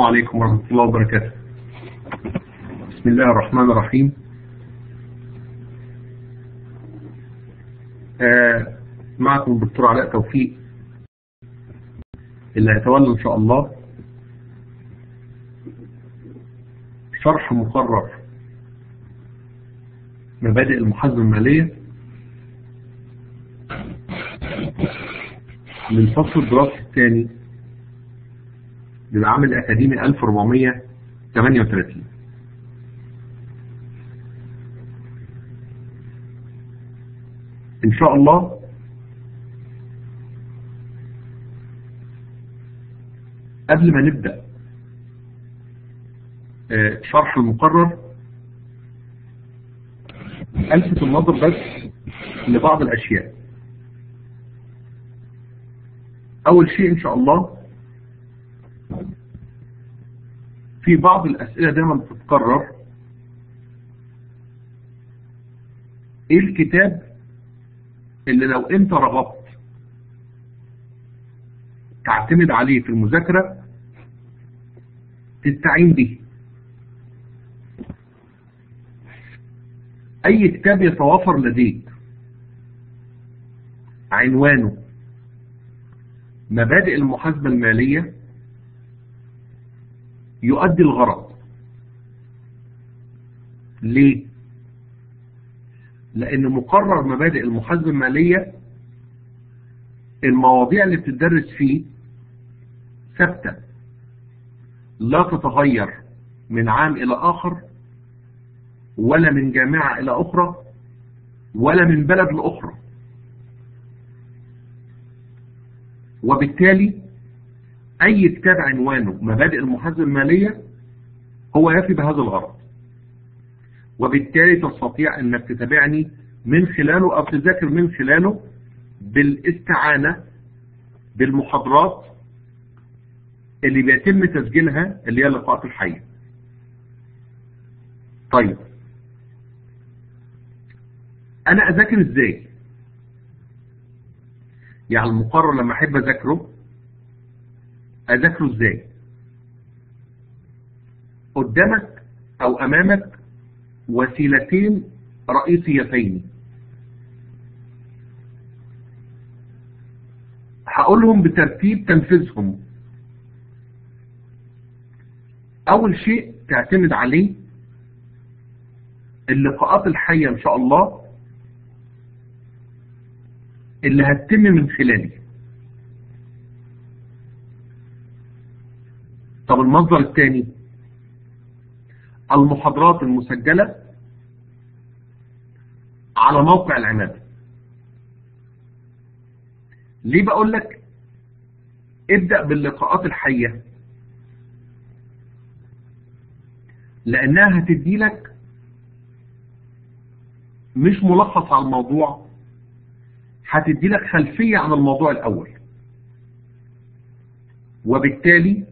عليكم ورحمة الله وبركاته بسم الله الرحمن الرحيم آه معكم الدكتور علاء توفيق اللي هيتولى ان شاء الله شرح مقرر مبادئ المحاسبة المالية من فصل الدراسي الثاني للعام الأكاديمي 1438 إن شاء الله قبل ما نبدأ شرح المقرر ألفت النظر بس لبعض الأشياء أول شيء إن شاء الله في بعض الأسئلة دايما بتتكرر إيه الكتاب اللي لو أنت رغبت تعتمد عليه في المذاكرة تستعين به أي كتاب يتوافر لديك عنوانه مبادئ المحاسبة المالية يؤدي الغرض ليه؟ لأن مقرر مبادئ المحاسبة المالية المواضيع اللي بتدرس فيه ثابتة لا تتغير من عام إلى آخر ولا من جامعة إلى أخرى ولا من بلد لأخرى وبالتالي أي كتاب عنوانه مبادئ المحاسبة المالية هو يفي بهذا الغرض وبالتالي تستطيع أنك تتابعني من خلاله أو تذاكر من خلاله بالاستعانة بالمحاضرات اللي بيتم تسجيلها اللي هي اللقاءات الحية طيب أنا أذاكر إزاي يعني المقرر لما أحب أذاكره أذاكره إزاي قدامك أو أمامك وسيلتين رئيسيتين هقولهم بترتيب تنفيذهم أول شيء تعتمد عليه اللقاءات الحية إن شاء الله اللي هتتم من خلالي طب المصدر الثاني المحاضرات المسجلة على موقع العمادة ليه بقول لك ابدأ باللقاءات الحية لأنها هتدي لك مش ملخص على الموضوع هتدي لك خلفية عن الموضوع الأول وبالتالي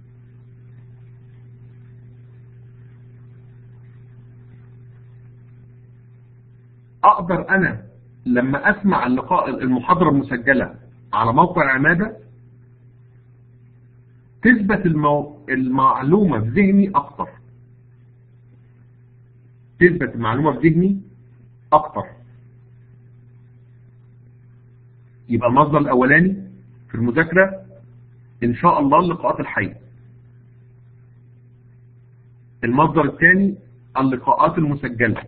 أقدر أنا لما أسمع اللقاء المحاضرة المسجلة على موقع العمادة تثبت المو... المعلومة في ذهني أكتر تثبت المعلومة في ذهني أكتر يبقى المصدر الأولاني في المذاكرة إن شاء الله اللقاءات الحية المصدر الثاني اللقاءات المسجلة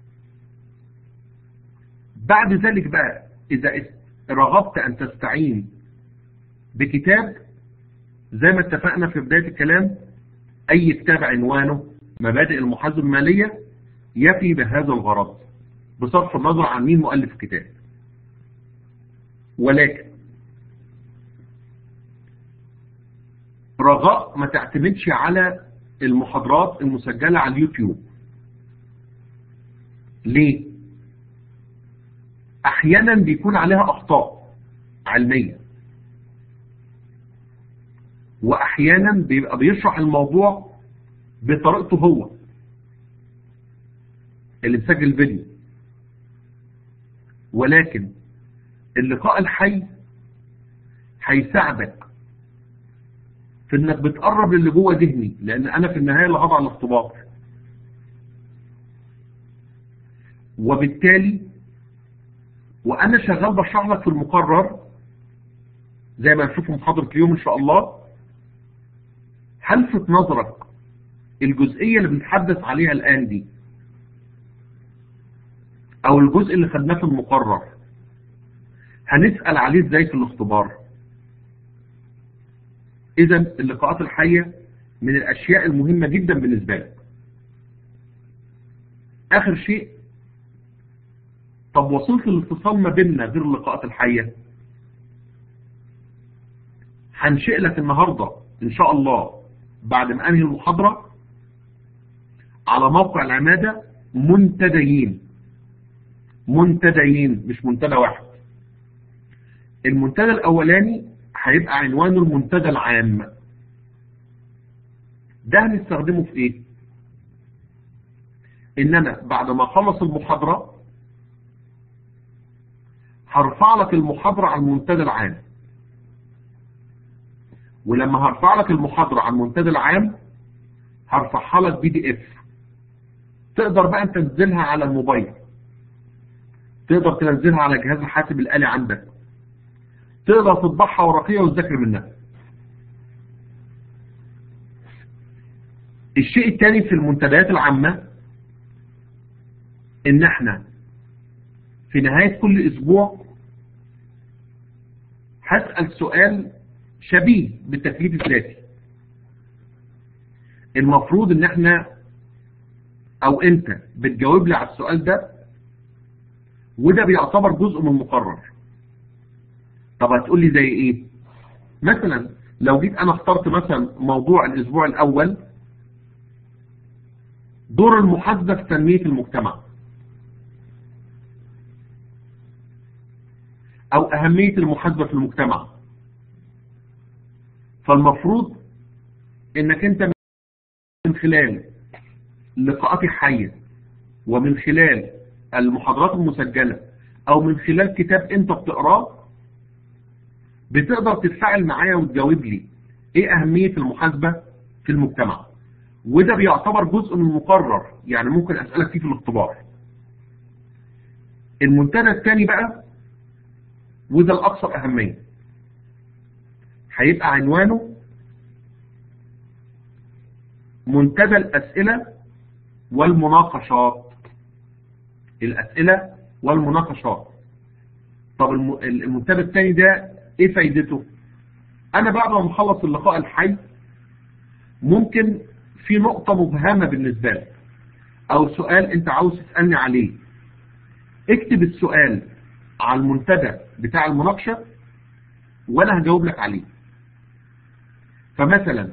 بعد ذلك بقى إذا رغبت أن تستعين بكتاب زي ما اتفقنا في بداية الكلام أي كتاب عنوانه مبادئ المحاسبة المالية يفي بهذا الغرض بصرف النظر عن مين مؤلف الكتاب ولكن رجاء ما تعتمدش على المحاضرات المسجلة على اليوتيوب ليه احيانا بيكون عليها اخطاء علمية واحيانا بيبقى بيشرح الموضوع بطريقته هو اللي مسجل الفيديو ولكن اللقاء الحي هيساعدك في انك بتقرب للي جوه ذهني لان انا في النهايه اللي هضع الاختبار وبالتالي وانا شغال بشرح لك في المقرر زي ما هنشوف في محاضره اليوم ان شاء الله هلفت نظرك الجزئيه اللي بنتحدث عليها الان دي او الجزء اللي خدناه في المقرر هنسال عليه ازاي في الاختبار اذا اللقاءات الحيه من الاشياء المهمه جدا بالنسبه لك اخر شيء طب وصلت الاتصال ما بيننا غير اللقاءات الحيه هنشئ لك النهارده ان شاء الله بعد ما انهي المحاضره على موقع العماده منتديين منتديين مش منتدى واحد المنتدى الاولاني هيبقى عنوانه المنتدى العام ده هنستخدمه في ايه ان انا بعد ما اخلص المحاضرة هرفع لك المحاضرة على المنتدى العام ولما هرفع لك المحاضرة على المنتدى العام هرفعها لك بي دي اف تقدر بقى انت تنزلها على الموبايل تقدر تنزلها على جهاز الحاسب الآلي عندك تقدر تطبعها ورقية وتذاكر منها الشيء الثاني في المنتديات العامة ان احنا في نهاية كل اسبوع هسأل سؤال شبيه بالتكليف الذاتي المفروض ان احنا او انت بتجاوب لي على السؤال ده وده بيعتبر جزء من المقرر طب هتقول لي زي ايه مثلا لو جيت انا اخترت مثلا موضوع الاسبوع الاول دور المحاسبه في تنميه المجتمع او اهميه المحاسبه في المجتمع فالمفروض انك انت من خلال لقاءاتي حيه ومن خلال المحاضرات المسجله او من خلال كتاب انت بتقراه بتقدر تتفاعل معايا وتجاوب لي ايه اهميه المحاسبه في المجتمع وده بيعتبر جزء من المقرر يعني ممكن اسالك فيه في الاختبار المنتدى الثاني بقى وده الاكثر اهميه هيبقى عنوانه منتدى الاسئله والمناقشات الاسئله والمناقشات طب المنتدى الثاني ده ايه فايدته انا بعد ما نخلص اللقاء الحي ممكن في نقطة مبهمة بالنسبة لك او سؤال انت عاوز تسألني عليه اكتب السؤال على المنتدى بتاع المناقشة وانا هجاوب لك عليه فمثلا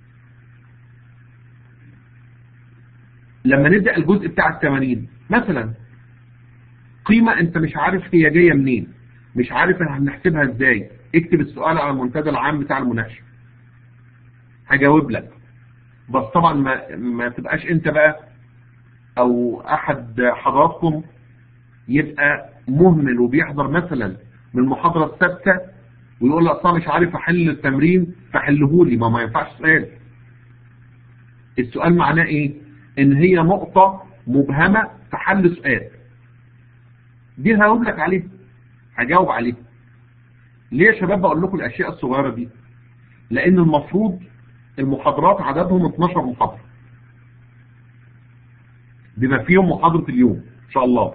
لما نبدأ الجزء بتاع التمارين مثلا قيمة انت مش عارف هي جاية منين مش عارف هنحسبها ازاي اكتب السؤال على المنتدى العام بتاع المناقشه هجاوب لك بس طبعا ما ما تبقاش انت بقى او احد حضراتكم يبقى مهمل وبيحضر مثلا من المحاضره الثابته ويقول لك اصلا مش عارف احل التمرين فحله لي ما ما ينفعش سؤال السؤال معناه ايه ان هي نقطه مبهمه في حل سؤال دي هجاوب لك عليها هجاوب عليه ليه يا شباب بقول لكم الاشياء الصغيره دي لان المفروض المحاضرات عددهم 12 محاضره بما فيهم محاضره اليوم ان شاء الله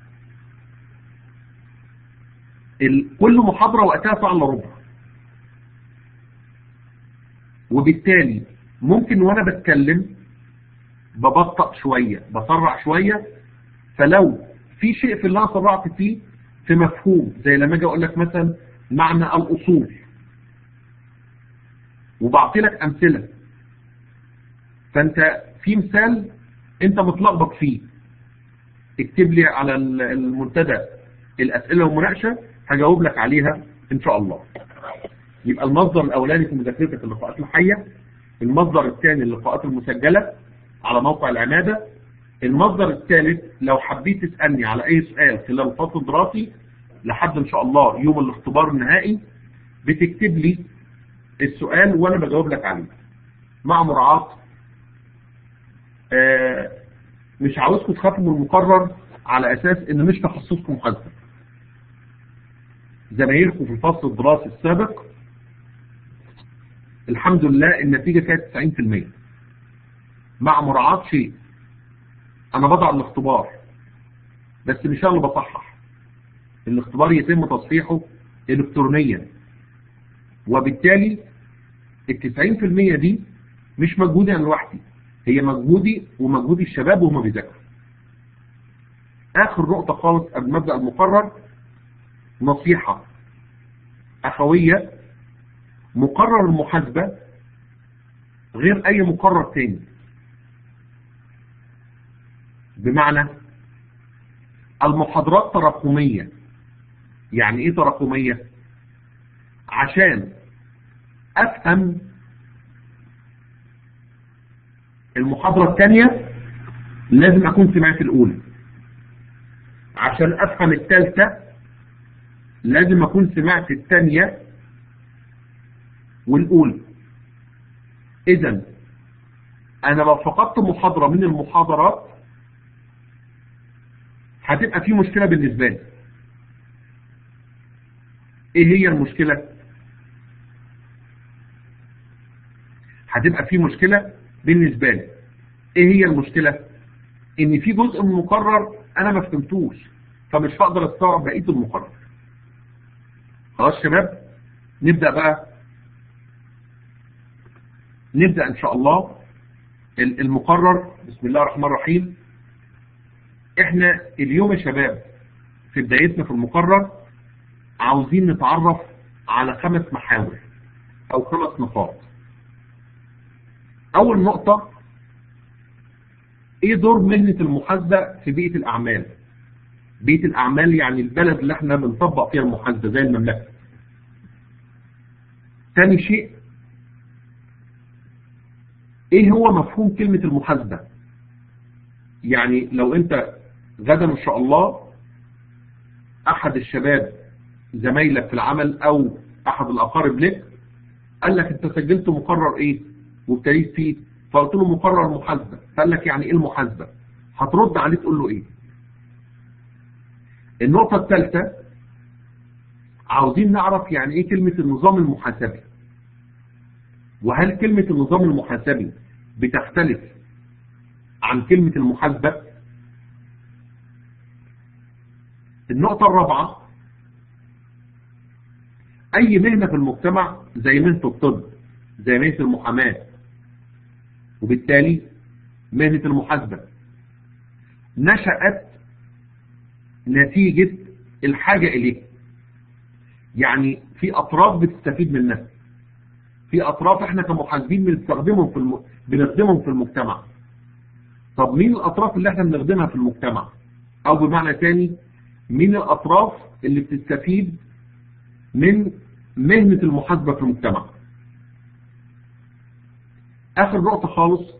ال... كل محاضره وقتها ساعه الا ربع وبالتالي ممكن وانا بتكلم ببطأ شويه بسرع شويه فلو في شيء في اللي انا سرعت فيه في مفهوم زي لما اجي اقول لك مثلا معنى الاصول وبعطي لك امثله فانت في مثال انت متلخبط فيه اكتب لي على المنتدى الاسئله والمناقشه هجاوب لك عليها ان شاء الله يبقى المصدر الاولاني في مذاكرتك اللقاءات الحيه المصدر الثاني اللقاءات المسجله على موقع العماده المصدر الثالث لو حبيت تسالني على اي سؤال خلال الفصل الدراسي لحد ان شاء الله يوم الاختبار النهائي بتكتب لي السؤال وانا بجاوب لك عليه مع مراعاة آه مش عاوزكم تخافوا من المقرر على اساس ان مش تخصصكم محاسبه زمايلكم في الفصل الدراسي السابق الحمد لله النتيجة كانت 90% مع مراعاة شيء انا بضع الاختبار بس مش انا اللي بصحح الاختبار يتم تصحيحه الكترونيا وبالتالي ال 90% دي مش مجهودي انا لوحدي هي مجهودي ومجهود الشباب وهم بيذاكروا اخر نقطة خالص قبل ما ابدا المقرر نصيحة اخوية مقرر المحاسبة غير اي مقرر تاني بمعنى المحاضرات تراكمية يعني ايه تراكمية عشان افهم المحاضرة الثانية لازم اكون سمعت الاولى عشان افهم الثالثة لازم اكون سمعت الثانية والاولى اذا انا لو فقدت محاضرة من المحاضرات هتبقى في مشكلة بالنسبة لي ايه هي المشكلة هتبقى في مشكلة بالنسبة لي ايه هي المشكلة ان في جزء من المقرر انا ما فهمتوش فمش هقدر استوعب بقية المقرر خلاص شباب نبدأ بقى نبدأ ان شاء الله المقرر بسم الله الرحمن الرحيم احنا اليوم يا شباب في بدايتنا في المقرر عاوزين نتعرف على خمس محاور او خمس نقاط اول نقطة ايه دور مهنة المحاسبة في بيئة الاعمال بيئة الاعمال يعني البلد اللي احنا بنطبق فيها المحاسبة زي المملكة ثاني شيء ايه هو مفهوم كلمة المحاسبة يعني لو انت غدا ان شاء الله احد الشباب زمايلك في العمل او احد الاقارب لك قال لك انت سجلت مقرر ايه وابتديت فيه فقلت له مقرر محاسبه فقال لك يعني ايه المحاسبه هترد عليه تقول له ايه النقطه الثالثه عاوزين نعرف يعني ايه كلمه النظام المحاسبي وهل كلمه النظام المحاسبي بتختلف عن كلمه المحاسبه النقطه الرابعه اي مهنة في المجتمع زي مهنة الطب زي مهنة المحاماة وبالتالي مهنة المحاسبة نشأت نتيجة الحاجة إليه يعني في أطراف بتستفيد منها في أطراف احنا كمحاسبين بنستخدمهم في الم... بنخدمهم في المجتمع طب مين الأطراف اللي احنا بنخدمها في المجتمع أو بمعنى تاني مين الأطراف اللي بتستفيد من مهنة المحاسبة في المجتمع آخر نقطة خالص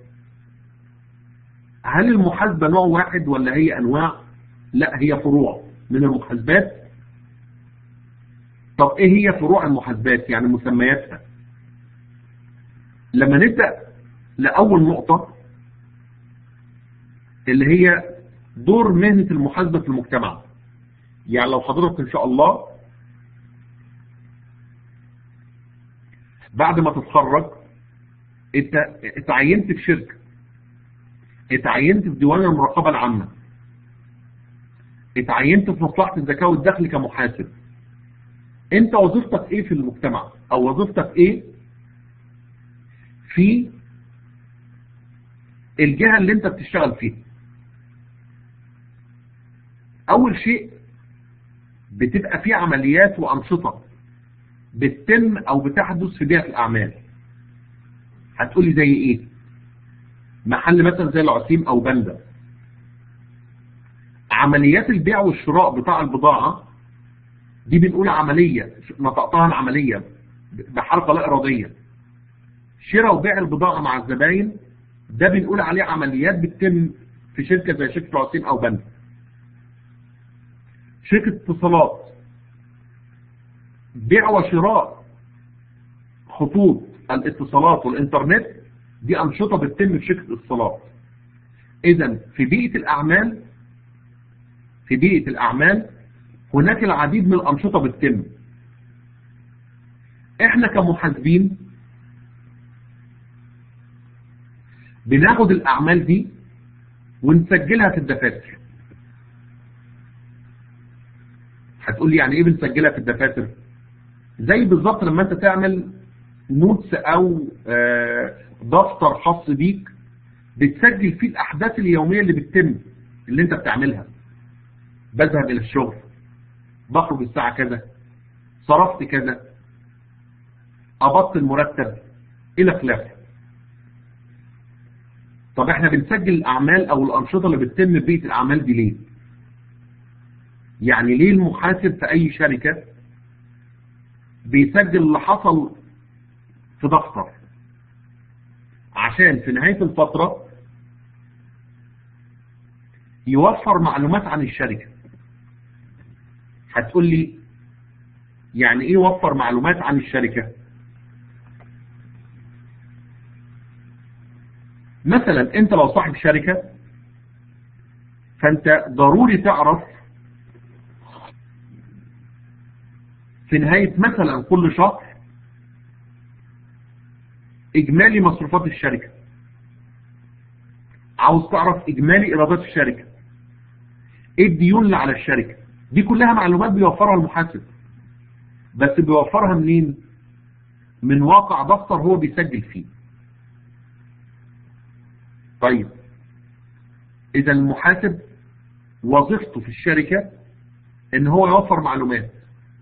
هل المحاسبة نوع واحد ولا هي أنواع لا هي فروع من المحاسبات طب ايه هي فروع المحاسبات يعني مسمياتها لما نبدأ لأول نقطة اللي هي دور مهنة المحاسبة في المجتمع يعني لو حضرتك ان شاء الله بعد ما تتخرج انت اتعينت في شركة اتعينت في ديوان المراقبة العامة اتعينت في مصلحة الزكاة والدخل كمحاسب انت وظيفتك ايه في المجتمع او وظيفتك ايه في الجهة اللي انت بتشتغل فيها اول شيء بتبقى في عمليات وانشطة بتتم او بتحدث في بيئة الاعمال هتقولي زي ايه محل مثلا زي العسيم او بندا عمليات البيع والشراء بتاع البضاعة دي بنقول عملية نطقتها العملية بحركة لا إرادية شراء وبيع البضاعة مع الزباين ده بنقول عليه عمليات بتتم في شركة زي شركة العسيم أو بندا شركة اتصالات بيع وشراء خطوط الاتصالات والإنترنت دي أنشطة بتتم في شركة الاتصالات إذا في بيئة الأعمال في بيئة الأعمال هناك العديد من الأنشطة بتتم إحنا كمحاسبين بناخد الأعمال دي ونسجلها في الدفاتر هتقول لي يعني ايه بنسجلها في الدفاتر زي بالظبط لما انت تعمل نوتس او دفتر خاص بيك بتسجل فيه الاحداث اليوميه اللي بتتم اللي انت بتعملها بذهب الى الشغل بخرج الساعه كذا صرفت كذا قبضت المرتب الى خلافه طب احنا بنسجل الاعمال او الانشطه اللي بتتم في بيئه الاعمال دي ليه يعني ليه المحاسب في اي شركه بيسجل اللي حصل في دفتر عشان في نهايه الفتره يوفر معلومات عن الشركه هتقول لي يعني ايه يوفر معلومات عن الشركه مثلا انت لو صاحب شركة فانت ضروري تعرف في نهاية مثلا كل شهر اجمالي مصروفات الشركة عاوز تعرف اجمالي ايرادات الشركة ايه الديون اللي على الشركة دي كلها معلومات بيوفرها المحاسب بس بيوفرها منين من واقع دفتر هو بيسجل فيه طيب اذا المحاسب وظيفته في الشركة ان هو يوفر معلومات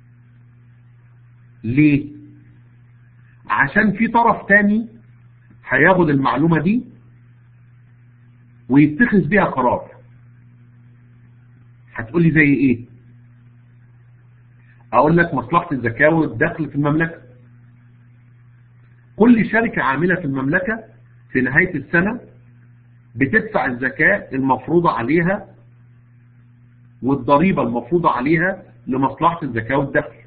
ليه عشان في طرف تاني هياخد المعلومة دي ويتخذ بيها قرار هتقولي زي ايه اقول لك مصلحة الزكاة والدخل في المملكة كل شركة عاملة في المملكة في نهاية السنة بتدفع الزكاة المفروضة عليها والضريبة المفروضة عليها لمصلحة الزكاة والدخل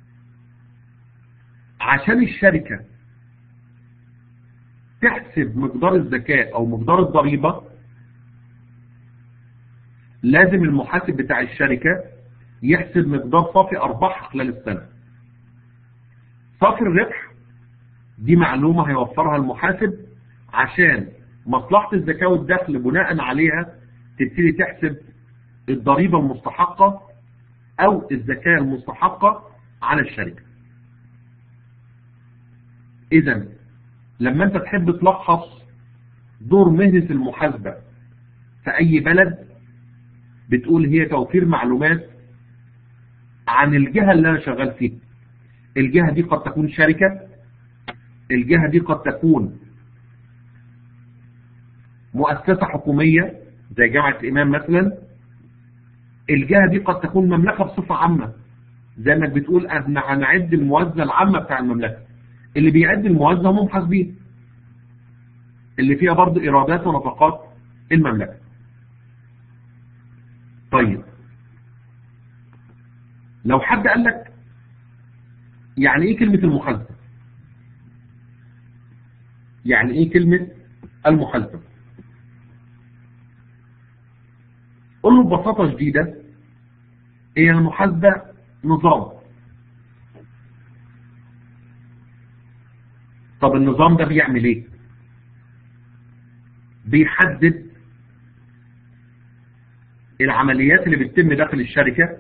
عشان الشركة تحسب مقدار الزكاة او مقدار الضريبة لازم المحاسب بتاع الشركة يحسب مقدار صافي ارباحها خلال السنة صافي الربح دي معلومة هيوفرها المحاسب عشان مصلحة الزكاة والدخل بناء عليها تبتدي تحسب الضريبة المستحقة او الزكاة المستحقة على الشركة اذا لما انت تحب تلخص دور مهنة المحاسبة في اي بلد بتقول هي توفير معلومات عن الجهة اللي انا شغال فيها الجهة دي قد تكون شركة الجهة دي قد تكون مؤسسة حكومية زي جامعة الإمام مثلا الجهة دي قد تكون مملكة بصفة عامة زي ما بتقول احنا هنعد الموازنة العامة بتاع المملكة اللي بيعد الموازنة هم محاسبين اللي فيها برضه إيرادات ونفقات المملكة طيب لو حد قال لك يعني ايه كلمة المحاسبة يعني ايه كلمة المحاسبة قل له ببساطة شديدة هي المحاسبة نظام طب النظام ده بيعمل ايه بيحدد العمليات اللي بتتم داخل الشركة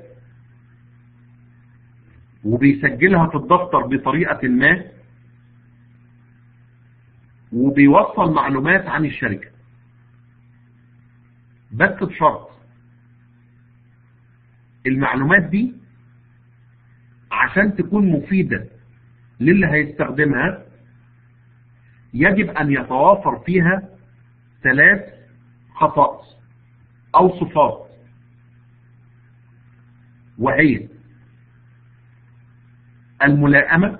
وبيسجلها في الدفتر بطريقة ما وبيوصل معلومات عن الشركة بس بشرط المعلومات دي عشان تكون مفيدة للي هيستخدمها يجب أن يتوافر فيها ثلاث خصائص أو صفات وهي الملائمة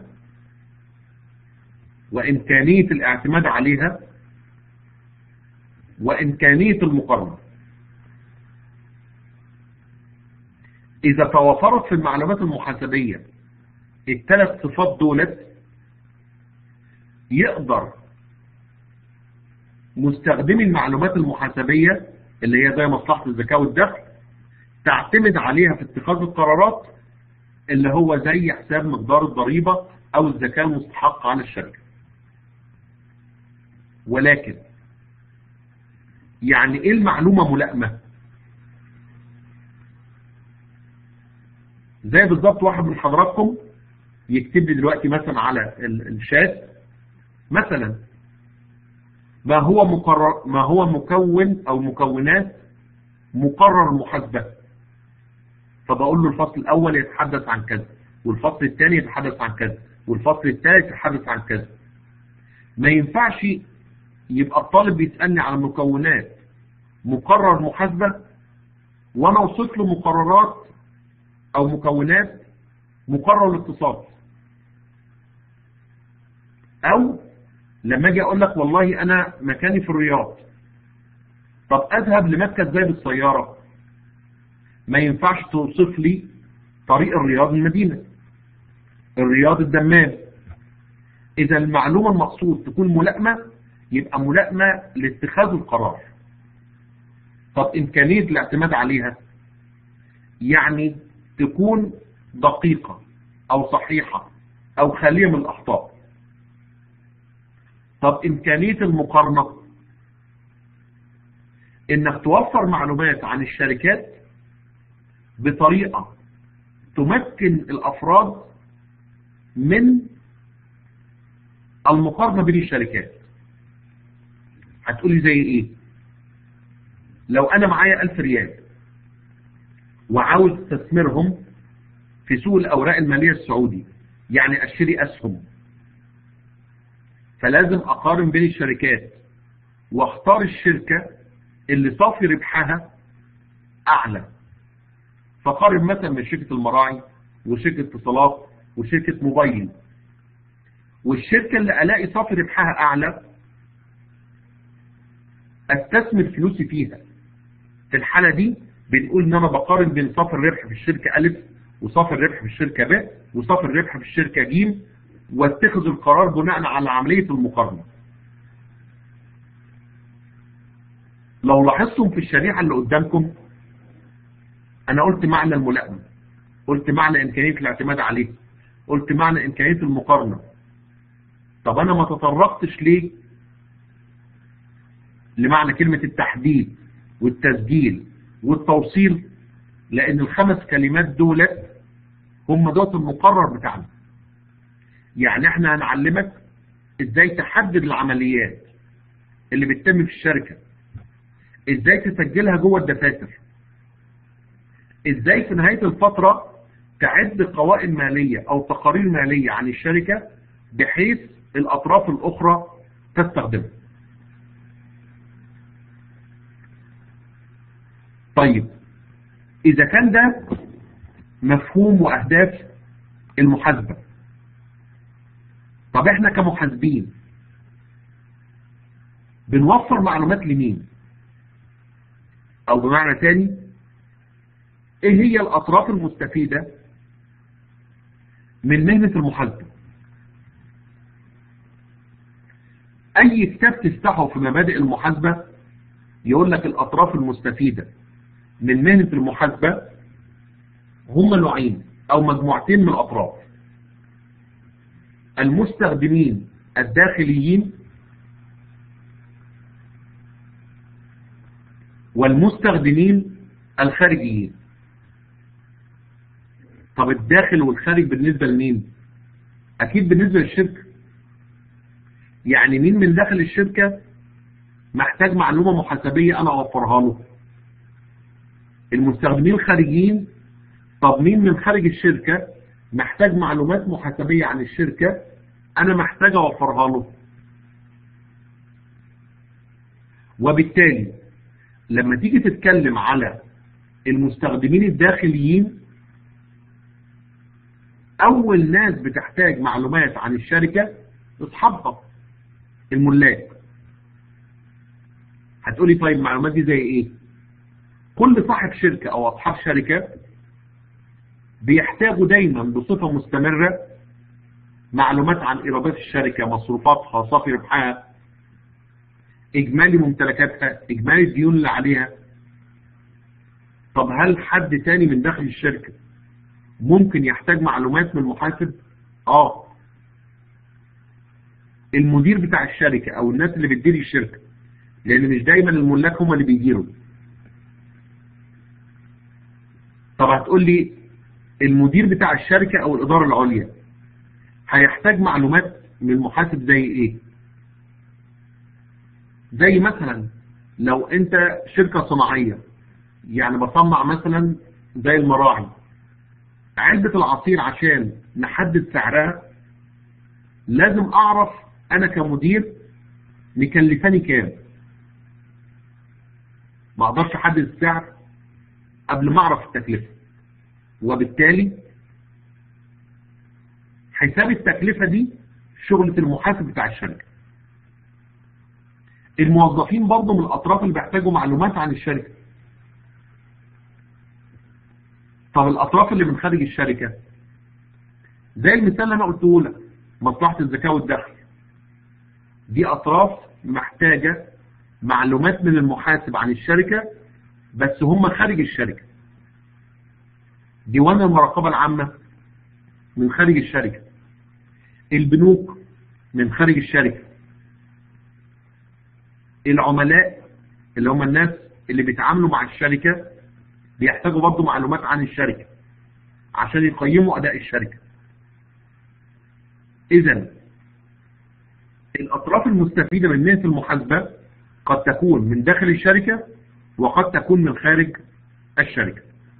وإمكانية الاعتماد عليها وإمكانية المقارنة إذا توفرت في المعلومات المحاسبية الثلاث صفات دولت يقدر مستخدمي المعلومات المحاسبية اللي هي زي مصلحة الزكاة والدخل تعتمد عليها في اتخاذ القرارات اللي هو زي حساب مقدار الضريبة او الزكاة المستحقة على الشركة ولكن يعني ايه المعلومة ملائمة زي بالظبط واحد من حضراتكم يكتب لي دلوقتي مثلا على الشات مثلا ما هو مقرر ما هو مكون او مكونات مقرر المحاسبه فبقول له الفصل الاول يتحدث عن كذا والفصل الثاني يتحدث عن كذا والفصل الثالث يتحدث عن كذا ما ينفعش يبقى الطالب بيسالني على مكونات مقرر محاسبه وانا اوصف له مقررات او مكونات مقرر الاقتصاد او لما اجي اقول لك والله انا مكاني في الرياض طب اذهب لمكة ازاي بالسيارة ما ينفعش توصف لي طريق الرياض من المدينة الرياض الدمام اذا المعلومة المقصود تكون ملائمة يبقى ملائمة لاتخاذ القرار طب امكانية الاعتماد عليها يعني تكون دقيقة او صحيحة او خالية من الاخطاء طب امكانية المقارنة انك توفر معلومات عن الشركات بطريقة تمكن الافراد من المقارنة بين الشركات هتقولي زي ايه لو انا معايا الف ريال وعاوز استثمرهم في سوق الاوراق المالية السعودي يعني اشتري اسهم فلازم اقارن بين الشركات واختار الشركة اللي صافي ربحها اعلى فقارن مثلا من شركة المراعي وشركة اتصالات وشركة موبايل والشركة اللي الاقي صافي ربحها اعلى استثمر فلوسي فيها في الحالة دي بنقول ان انا بقارن بين صافي الربح في الشركة الف وصافي الربح في الشركة ب وصافي الربح في الشركة ج واتخذ القرار بناء على عملية المقارنة لو لاحظتم في الشريحة اللي قدامكم انا قلت معنى الملائمة قلت معنى امكانية الاعتماد عليه قلت معنى امكانية المقارنة طب انا ما تطرقتش ليه لمعنى كلمة التحديد والتسجيل والتوصيل لان الخمس كلمات دولت هم دوت المقرر بتاعنا يعني احنا هنعلمك ازاي تحدد العمليات اللي بتتم في الشركة ازاي تسجلها جوه الدفاتر ازاي في نهاية الفترة تعد قوائم مالية او تقارير مالية عن الشركة بحيث الاطراف الاخرى تستخدمها طيب اذا كان ده مفهوم واهداف المحاسبة طب احنا كمحاسبين بنوفر معلومات لمين او بمعنى تاني ايه هي الاطراف المستفيدة من مهنة المحاسبة اي كتاب تفتحه في مبادئ المحاسبة يقول لك الاطراف المستفيدة من مهنة المحاسبة هم نوعين او مجموعتين من الاطراف المستخدمين الداخليين والمستخدمين الخارجيين طب الداخل والخارج بالنسبة لمين اكيد بالنسبة للشركة يعني مين من داخل الشركة محتاج معلومة محاسبية انا اوفرها له المستخدمين الخارجيين طب مين من خارج الشركة محتاج معلومات محاسبية عن الشركة انا محتاج اوفرها له وبالتالي لما تيجي تتكلم على المستخدمين الداخليين اول ناس بتحتاج معلومات عن الشركة اصحابها الملاك هتقولي طيب المعلومات دي زي ايه كل صاحب شركة او اصحاب شركة بيحتاجوا دايما بصفة مستمرة معلومات عن ايرادات الشركة مصروفاتها صافي ربحها اجمالي ممتلكاتها اجمالي الديون اللي عليها طب هل حد تاني من داخل الشركة ممكن يحتاج معلومات من المحاسب اه المدير بتاع الشركة او الناس اللي بتدير الشركة لان مش دايما الملاك هم اللي بيديروا طب هتقول لي المدير بتاع الشركة او الادارة العليا هيحتاج معلومات من المحاسب زي ايه زي مثلا لو انت شركة صناعية يعني بصنع مثلا زي المراعي علبة العصير عشان نحدد سعرها لازم اعرف انا كمدير مكلفاني كام ما اقدرش احدد السعر قبل ما اعرف التكلفة وبالتالي حساب التكلفة دي شغلة المحاسب بتاع الشركة الموظفين برضه من الاطراف اللي بيحتاجوا معلومات عن الشركة طب الاطراف اللي من خارج الشركة زي المثال اللي انا قلته لك مصلحة الزكاة والدخل دي اطراف محتاجة معلومات من المحاسب عن الشركة بس هم خارج الشركة ديوان المراقبة العامة من خارج الشركة البنوك من خارج الشركة العملاء اللي هم الناس اللي بيتعاملوا مع الشركة بيحتاجوا برضه معلومات عن الشركة عشان يقيموا أداء الشركة إذا الأطراف المستفيدة من مهنة المحاسبة قد تكون من داخل الشركة وقد تكون من خارج الشركة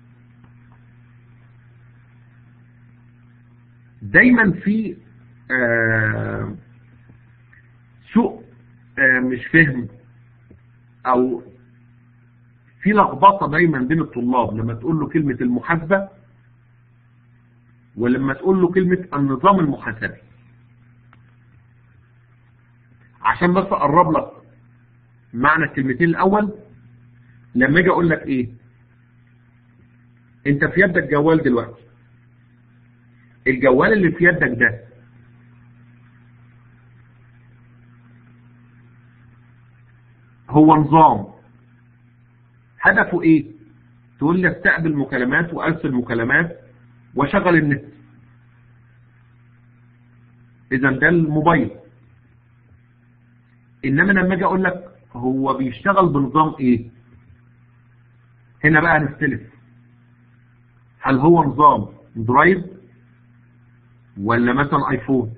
دايما في آه سوء آه مش فهم او في لخبطه دايما بين الطلاب لما تقول له كلمه المحاسبه ولما تقول له كلمه النظام المحاسبي عشان بس اقرب لك معنى الكلمتين الاول لما اجي اقول لك ايه انت في يدك جوال دلوقتي الجوال اللي في يدك ده هو نظام هدفه ايه تقول لي استقبل مكالمات وارسل مكالمات واشغل النت اذا ده الموبايل انما لما اجي اقول لك هو بيشتغل بنظام ايه هنا بقى هنختلف هل هو نظام درايف ولا مثلا ايفون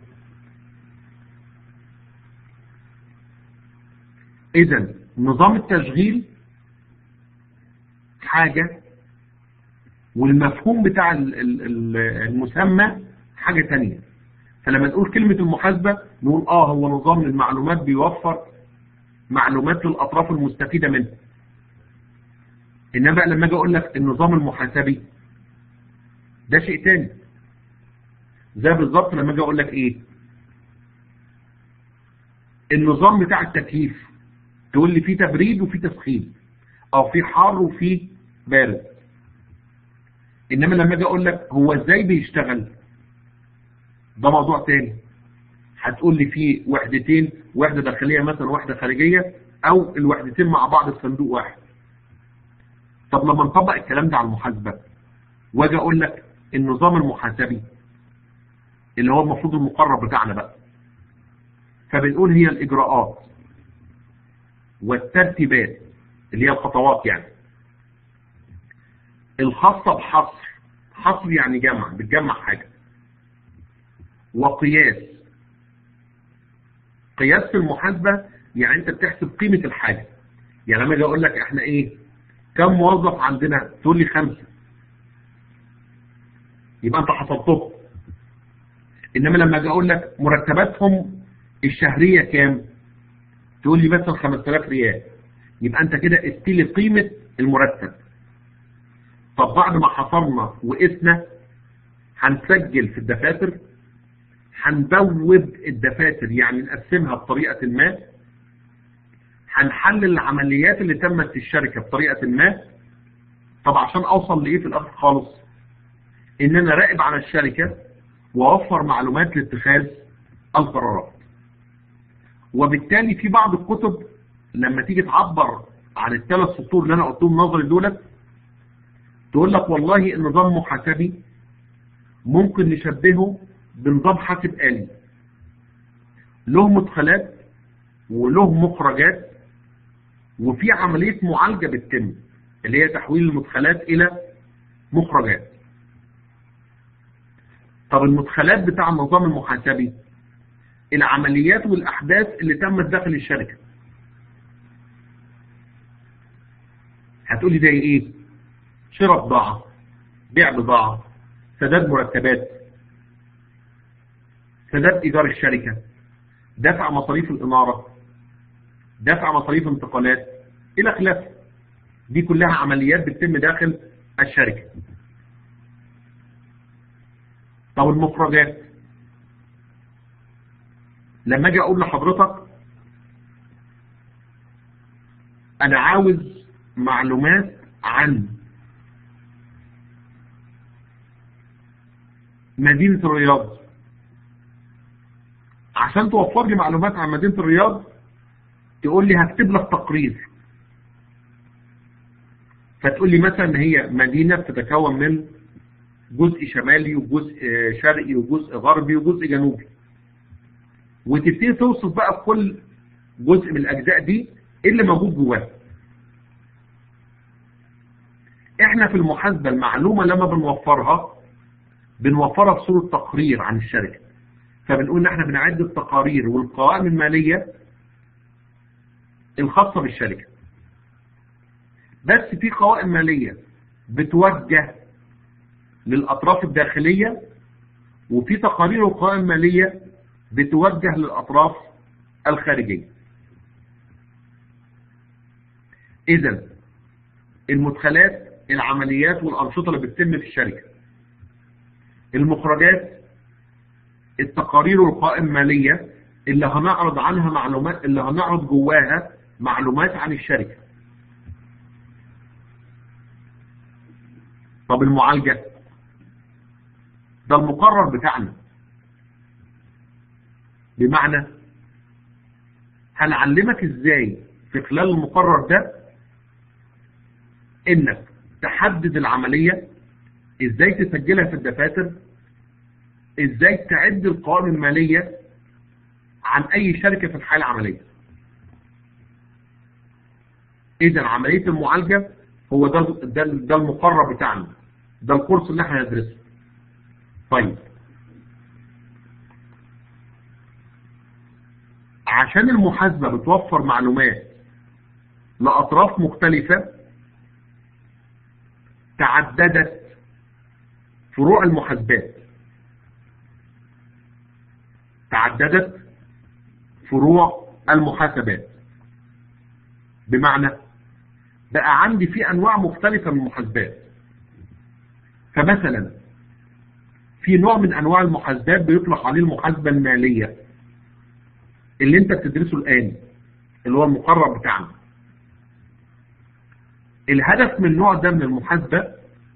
اذا نظام التشغيل حاجة والمفهوم بتاع المسمى حاجة تانية فلما نقول كلمة المحاسبة نقول اه هو نظام للمعلومات بيوفر معلومات للأطراف المستفيدة منه إنما بقى لما أجي أقول لك النظام المحاسبي ده شيء تاني زي بالظبط لما أجي أقول لك إيه النظام بتاع التكييف تقول لي فيه تبريد وفيه تسخين أو فيه حار وفيه بارد إنما لما أجي أقول لك هو إزاي بيشتغل ده موضوع تاني هتقول لي فيه وحدتين وحدة داخلية مثلا وحدة خارجية او الوحدتين مع بعض في صندوق واحد طب لما نطبق الكلام ده على المحاسبة واجي اقول لك النظام المحاسبي اللي هو المفروض المقرب بتاعنا بقى فبنقول هي الاجراءات والترتيبات اللي هي الخطوات يعني الخاصة بحصر حصر يعني جمع بتجمع حاجة وقياس قياس في المحاسبة يعني انت بتحسب قيمة الحاجة يعني لما اجي اقول لك احنا ايه كم موظف عندنا تقول لي خمسة يبقى انت حسبتهم انما لما اجي اقول لك مرتباتهم الشهرية كام تقول لي مثلا 5000 ريال يبقى انت كده استيلي قيمة المرتب طب بعد ما حصرنا وقسنا هنسجل في الدفاتر هنبوب الدفاتر يعني نقسمها بطريقة ما هنحلل العمليات اللي تمت في الشركة بطريقة ما طب عشان اوصل لايه في الاخر خالص ان انا راقب على الشركة ووفر معلومات لاتخاذ القرارات وبالتالي في بعض الكتب لما تيجي تعبر عن الثلاث سطور اللي انا قلتهم نظري دولت تقول لك والله النظام محاسبي ممكن نشبهه بنظام حاسب آلي له مدخلات وله مخرجات وفي عملية معالجة بتتم اللي هي تحويل المدخلات إلى مخرجات طب المدخلات بتاع النظام المحاسبي العمليات والأحداث اللي تمت داخل الشركة هتقولي زي ايه شراء بضاعة بيع بضاعة سداد مرتبات سداد إيجار الشركة دفع مصاريف الإنارة دفع مصاريف انتقالات إلى خلافه دي كلها عمليات بتتم داخل الشركة طب المخرجات لما اجي اقول لحضرتك انا عاوز معلومات عن مدينة الرياض عشان توفر لي معلومات عن مدينة الرياض تقول لي هكتب لك تقرير فتقول لي مثلا ان هي مدينة بتتكون من جزء شمالي وجزء شرقي وجزء غربي وجزء جنوبي وتبتدي توصف بقى في كل جزء من الاجزاء دي ايه اللي موجود جواه احنا في المحاسبه المعلومه لما بنوفرها بنوفرها في صوره تقرير عن الشركه فبنقول ان احنا بنعد التقارير والقوائم الماليه الخاصه بالشركه بس في قوائم ماليه بتوجه للاطراف الداخليه وفي تقارير وقوائم ماليه بتوجه للأطراف الخارجية إذا المدخلات العمليات والأنشطة اللي بتتم في الشركة المخرجات التقارير والقائم مالية اللي هنعرض عنها معلومات اللي هنعرض جواها معلومات عن الشركة طب المعالجة ده المقرر بتاعنا بمعنى هنعلمك ازاي في خلال المقرر ده انك تحدد العملية ازاي تسجلها في الدفاتر ازاي تعد القوائم المالية عن اي شركة في الحالة العملية اذا عملية المعالجة هو ده, ده, ده المقرر بتاعنا ده الكورس اللي احنا هندرسه طيب عشان المحاسبة بتوفر معلومات لأطراف مختلفة تعددت فروع المحاسبات تعددت فروع المحاسبات بمعنى بقى عندي في أنواع مختلفة من المحاسبات فمثلا في نوع من أنواع المحاسبات بيطلق عليه المحاسبة المالية اللي انت بتدرسه الآن اللي هو المقرر بتاعنا الهدف من النوع ده من المحاسبة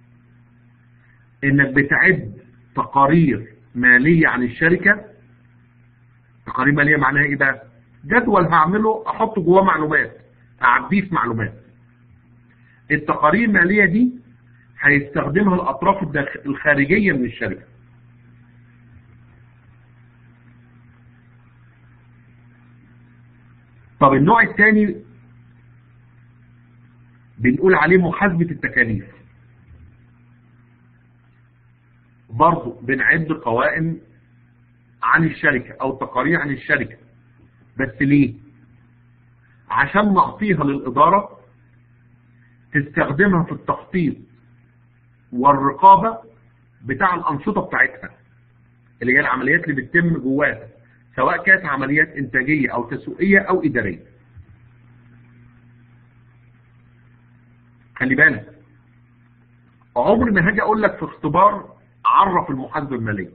انك بتعد تقارير مالية عن الشركة تقارير مالية معناها ايه بقى جدول هعمله احط جواه معلومات اعبيه في معلومات التقارير المالية دي هيستخدمها الاطراف الخارجية من الشركة طب النوع الثاني بنقول عليه محاسبة التكاليف برضه بنعد قوائم عن الشركة او تقارير عن الشركة بس ليه عشان نعطيها للإدارة تستخدمها في التخطيط والرقابة بتاع الأنشطة بتاعتها اللي هي العمليات اللي بتتم جواها سواء كانت عمليات إنتاجية أو تسويقية أو إدارية خلي بالك عمري ما هاجي أقول لك في اختبار عرف المحاسبة المالية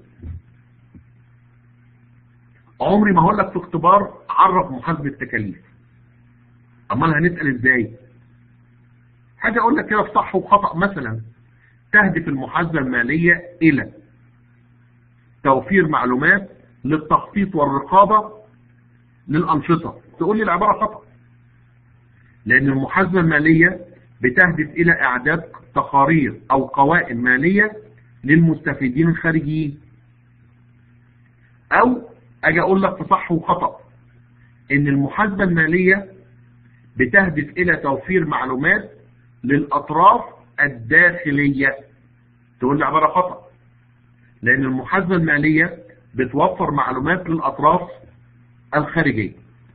عمري ما هقول لك في اختبار عرف محاسبة التكاليف امال هنسأل ازاي حاجة اقول لك كده في صح وخطأ مثلا تهدف المحاسبة المالية الى توفير معلومات للتخطيط والرقابة للأنشطة تقول لي العبارة خطأ لأن المحاسبة المالية بتهدف إلى إعداد تقارير أو قوائم مالية للمستفيدين الخارجيين أو أجي أقول لك في صح وخطأ إن المحاسبة المالية بتهدف إلى توفير معلومات للأطراف الداخلية تقول لي عبارة خطأ لأن المحاسبة المالية بتوفر معلومات للأطراف الخارجية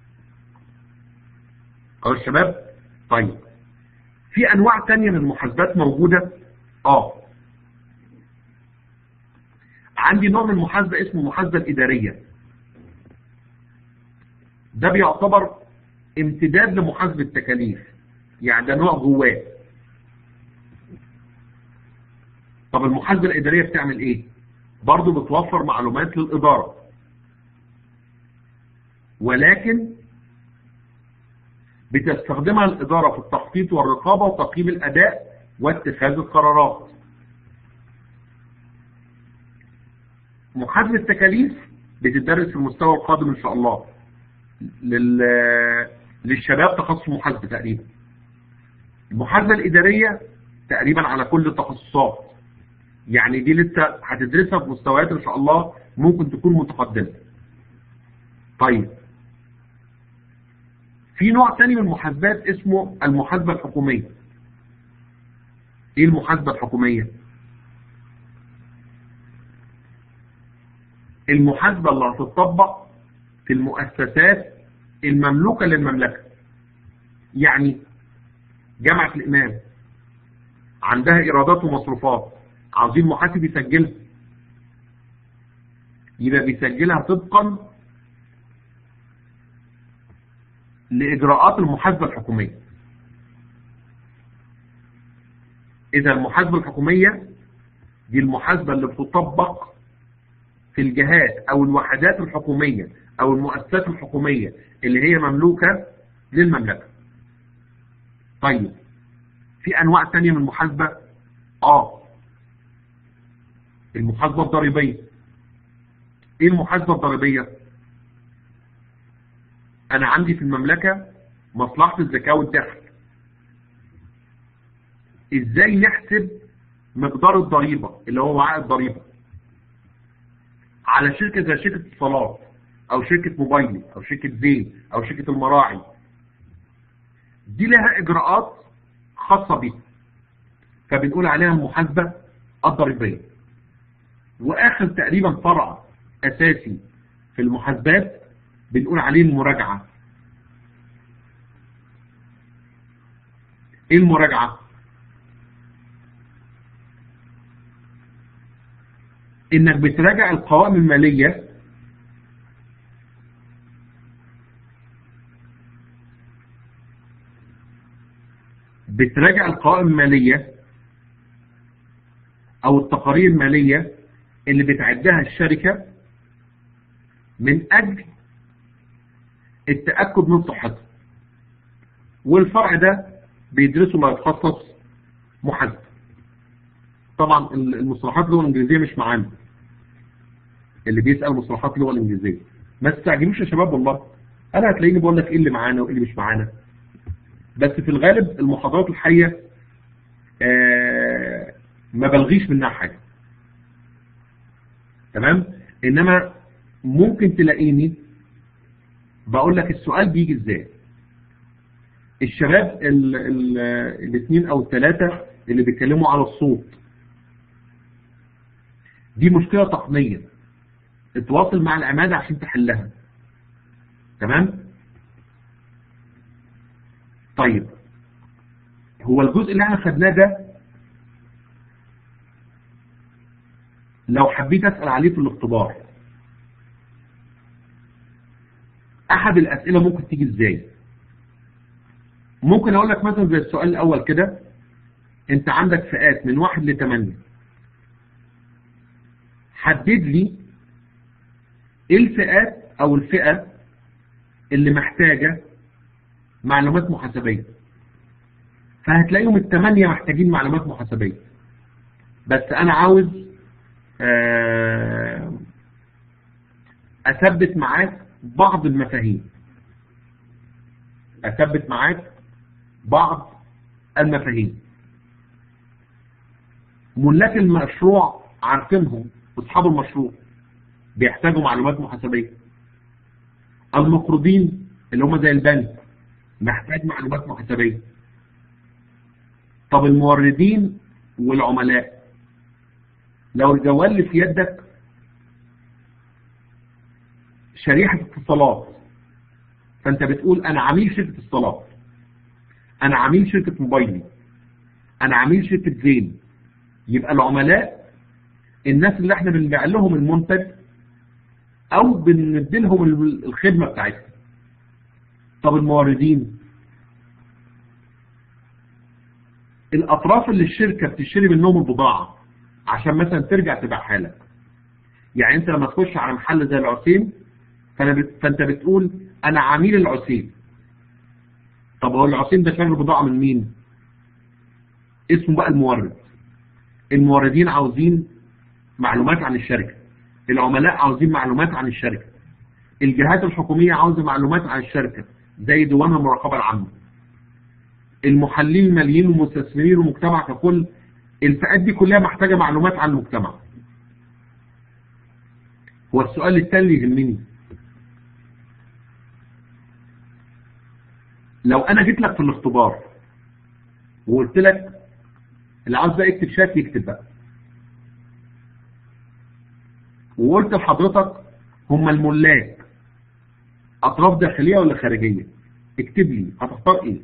أو الشباب طيب في أنواع تانية من المحاسبات موجودة آه عندي نوع من المحاسبة اسمه المحاسبة الإدارية ده بيعتبر امتداد لمحاسبة التكاليف يعني ده نوع جواه طب المحاسبة الإدارية بتعمل إيه؟ برضه بتوفر معلومات للإدارة ولكن بتستخدمها الإدارة في التخطيط والرقابة وتقييم الأداء واتخاذ القرارات محاسبة التكاليف بتدرس في المستوى القادم إن شاء الله لل... للشباب تخصص محاسبة تقريبا المحاسبة الإدارية تقريبا على كل التخصصات يعني دي لسه هتدرسها في مستويات إن شاء الله ممكن تكون متقدمة طيب في نوع تاني من المحاسبات اسمه المحاسبة الحكومية ايه المحاسبة الحكومية المحاسبة اللي هتطبق في المؤسسات المملوكة للمملكة يعني جامعة الإمام عندها إيرادات ومصروفات عاوزين محاسب يسجلها يبقى بيسجلها طبقا لإجراءات المحاسبة الحكومية إذا المحاسبة الحكومية دي المحاسبة اللي بتطبق في الجهات أو الوحدات الحكومية أو المؤسسات الحكومية اللي هي مملوكة للمملكة طيب في أنواع تانية من المحاسبة آه المحاسبة الضريبية إيه المحاسبة الضريبية أنا عندي في المملكة مصلحة الزكاة والدخل إزاي نحسب مقدار الضريبة اللي هو وعاء الضريبة على شركة زي شركة اتصالات أو شركة موبايلي أو شركة زين أو شركة المراعي دي لها إجراءات خاصة بيها فبنقول عليها المحاسبة الضريبية وآخر تقريبا فرع أساسي في المحاسبات بنقول عليه المراجعة ايه المراجعة انك بتراجع القوائم المالية بتراجع القوائم المالية او التقارير المالية اللي بتعدها الشركة من اجل التأكد من صحتها والفرع ده بيدرسه ما يتخصص محاسبة طبعا المصطلحات اللغة الإنجليزية مش معانا اللي بيسأل مصطلحات اللغة الإنجليزية ما تستعجلوش يا شباب والله أنا هتلاقيني بقول لك إيه اللي معانا وإيه اللي مش معانا بس في الغالب المحاضرات الحية آه ما بلغيش منها حاجة تمام إنما ممكن تلاقيني بقول لك السؤال بيجي ازاي الشباب الاثنين او الثلاثة اللي بيتكلموا على الصوت دي مشكلة تقنية اتواصل مع العمادة عشان تحلها تمام طيب هو الجزء اللي احنا خدناه ده لو حبيت اسأل عليه في الاختبار احد الاسئلة ممكن تيجي ازاي ممكن اقول لك مثلا زي السؤال الاول كده انت عندك فئات من واحد لثمانية حدد لي ايه الفئات او الفئة اللي محتاجة معلومات محاسبية فهتلاقيهم الثمانية محتاجين معلومات محاسبية بس انا عاوز اثبت معاك بعض المفاهيم اثبت معاك بعض المفاهيم ملاك المشروع عارفينهم اصحاب المشروع بيحتاجوا معلومات محاسبيه المقرضين اللي هم زي البنك محتاج معلومات محاسبيه طب الموردين والعملاء لو الجوال اللي في يدك شريحة اتصالات فانت بتقول انا عميل شركة اتصالات انا عميل شركة موبايلي انا عميل شركة زين يبقى العملاء الناس اللي احنا بنبيع لهم المنتج او بندي لهم الخدمة بتاعتنا طب الموردين الاطراف اللي الشركة بتشتري منهم البضاعة عشان مثلا ترجع تبيعها لك يعني انت لما تخش على محل زي العسيم فانت بتقول انا عميل العسيم طب هو العسيم ده شغل بضاعة من مين اسمه بقى المورد الموردين عاوزين معلومات عن الشركة العملاء عاوزين معلومات عن الشركة الجهات الحكومية عاوزة معلومات عن الشركة زي ديوان المراقبة العامة المحللين الماليين والمستثمرين والمجتمع ككل الفئات دي كلها محتاجة معلومات عن المجتمع هو السؤال الثاني اللي يهمني لو انا جيت لك في الاختبار وقلت لك اللي عاوز بقى يكتب شات يكتب بقى وقلت لحضرتك هم الملاك اطراف داخليه ولا خارجيه اكتب لي هتختار ايه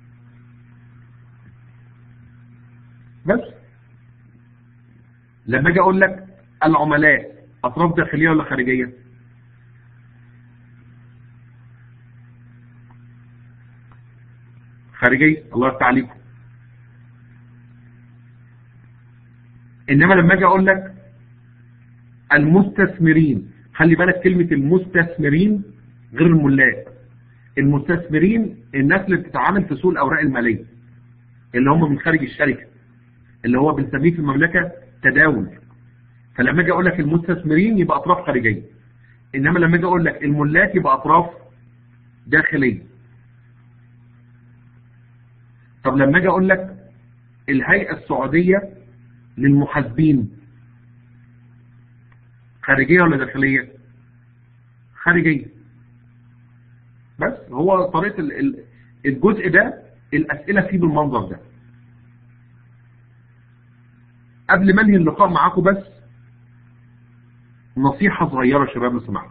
بس لما اجي اقول لك العملاء اطراف داخليه ولا خارجيه خارجيه الله يفتح عليكم انما لما اجي اقول لك المستثمرين خلي بالك كلمه المستثمرين غير الملاك المستثمرين الناس اللي بتتعامل في سوق الاوراق الماليه اللي هم من خارج الشركه اللي هو بنسميه في المملكه تداول فلما اجي اقول لك المستثمرين يبقى اطراف خارجيه انما لما اجي اقول لك الملاك يبقى اطراف داخليه طب لما اجي اقول لك الهيئه السعوديه للمحاسبين خارجيه ولا داخليه خارجيه بس هو طريقه الجزء ده الاسئله فيه بالمنظر ده قبل ما انهي اللقاء معاكم بس نصيحة صغيرة يا شباب لو سمحتوا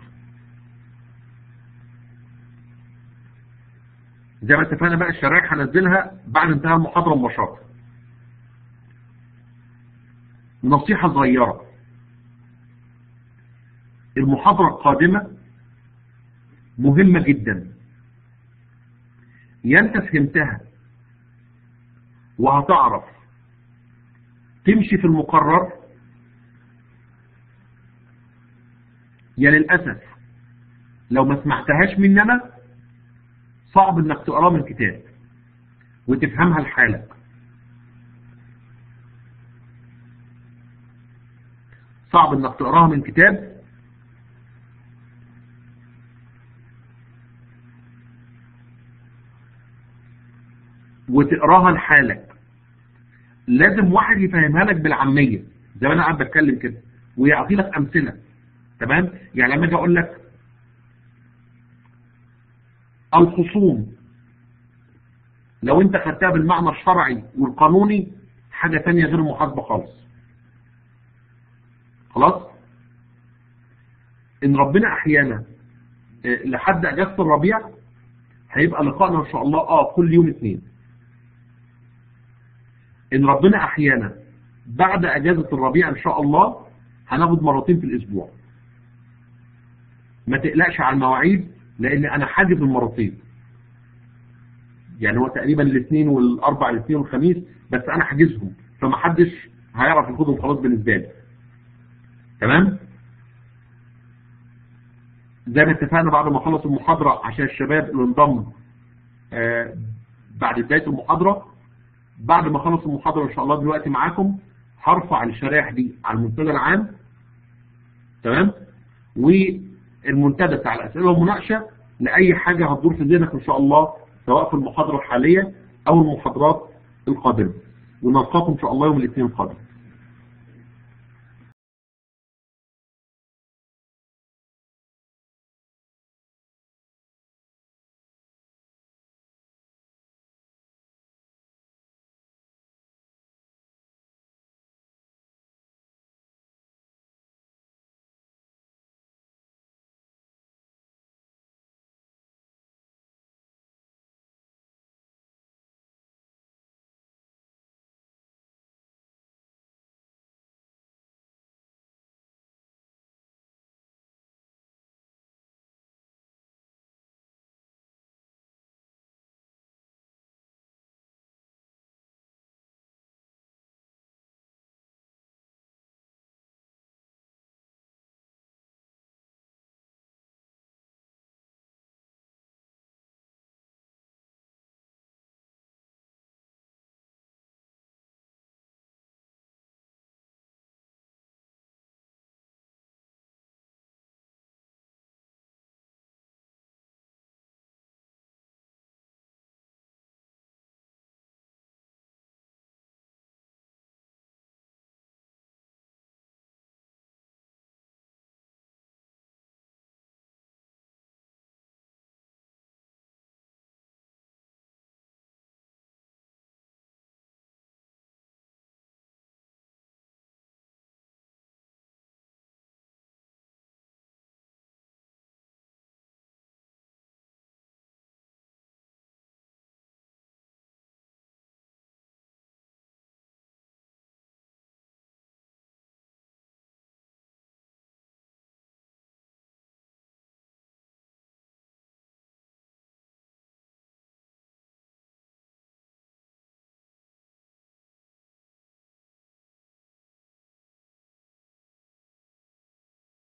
زي ما اتفقنا بقى الشرائح هنزلها بعد انتهاء المحاضرة مباشرة نصيحة صغيرة المحاضرة القادمة مهمة جدا يا انت فهمتها وهتعرف تمشي في المقرر يا للأسف لو ما سمعتهاش مننا صعب انك تقراه من كتاب وتفهمها لحالك صعب انك تقراها من كتاب وتقراها لحالك لازم واحد يفهمها لك بالعامية زي ما انا قاعد بتكلم كده ويعطي لك امثله تمام يعني لما اجي اقول لك الخصوم لو انت خدتها بالمعنى الشرعي والقانوني حاجة تانية غير المحاسبة خالص خلاص ان ربنا احيانا لحد اجازة الربيع هيبقى لقائنا ان شاء الله اه كل يوم اثنين ان ربنا احيانا بعد اجازة الربيع ان شاء الله هناخد مرتين في الاسبوع ما تقلقش على المواعيد لان انا حاجز المرتين يعني هو تقريبا الاثنين والاربع الاثنين والخميس بس انا حاجزهم فما حدش هيعرف ياخدهم خلاص بالنسبه لي تمام زي ما اتفقنا بعد ما اخلص المحاضره عشان الشباب اللي انضم آه بعد بدايه المحاضره بعد ما اخلص المحاضره ان شاء الله دلوقتي معاكم هرفع الشرائح دي على المنتدى العام تمام و المنتدى بتاع الاسئله والمناقشه لاي حاجه هتدور في ذهنك ان شاء الله سواء في المحاضره الحاليه او المحاضرات القادمه ونلقاكم ان شاء الله يوم الاثنين القادم